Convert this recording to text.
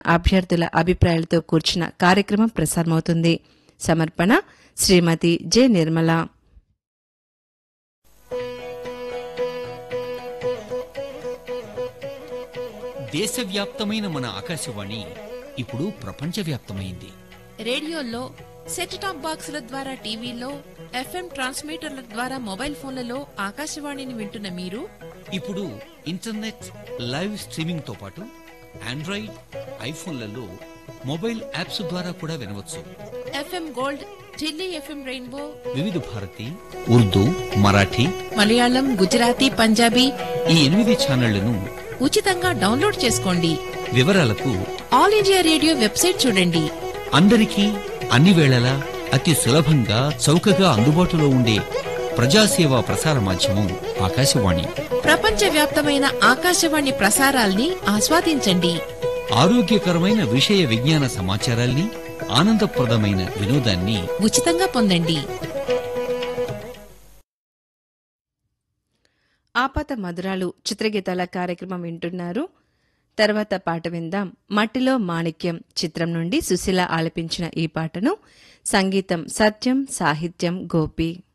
అభ్యర్థుల అభిప్రాయాలతో కూర్చున్న కార్యక్రమం ప్రసారమవుతుంది సమర్పణ శ్రీమతి జె నిర్మల దేశవ్యాప్తమైన మన ఆకాశవాణి ఇప్పుడు ప్రపంచవ్యాప్తమైంది రేడియోల్లో సెట్ టాప్ బాక్సుల ద్వారా టీవీలో ఎఫ్ఎం ట్రాన్స్మీటర్ల ద్వారా మొబైల్ ఫోన్లలో ఆకాశవాణిని వింటున్న మీరు ఇప్పుడు ఇంటర్నెట్ లైవ్ స్ట్రీమింగ్ తో పాటు ఆండ్రాయిడ్ ఐఫోన్లలో మొబైల్ యాప్స్ ద్వారా కూడా వినవచ్చు FM gold Delhi FM rainbow Vividh Bharati Urdu Marathi Malayalam Gujarati Punjabi ఈ ఎనిమిది ఛానళ్లను ఉచితంగా డౌన్లోడ్ చేసుకోండి వివరాలకు ఆల్ ఇండియా రేడియో వెబ్సైట్ చూడండి అందరికీ అన్ని వేళలా అతి సులభంగా చౌకగా అందుబాటులో ఉండే ప్రజాసేవ ప్రసార మాధ్యమం ఆకాశవాణి ప్రపంచవ్యాప్తమైన ఆకాశవాణి ప్రసారాల్ని ఆస్వాదించండి ఆరోగ్యకరమైన విషయ విజ్ఞాన సమాచారాల్ని ఆనందప్రదమైన వినోదాన్ని ఉచితంగా పొందండి ఆపత మధురాలు చిత్రగీతాల కార్యక్రమం వింటున్నారు తర్వాత పాట విందాం మట్టిలో మాణిక్యం చిత్రం నుండి సుశీల ఆలపించిన ఈ పాటను సంగీతం సత్యం సాహిత్యం గోపి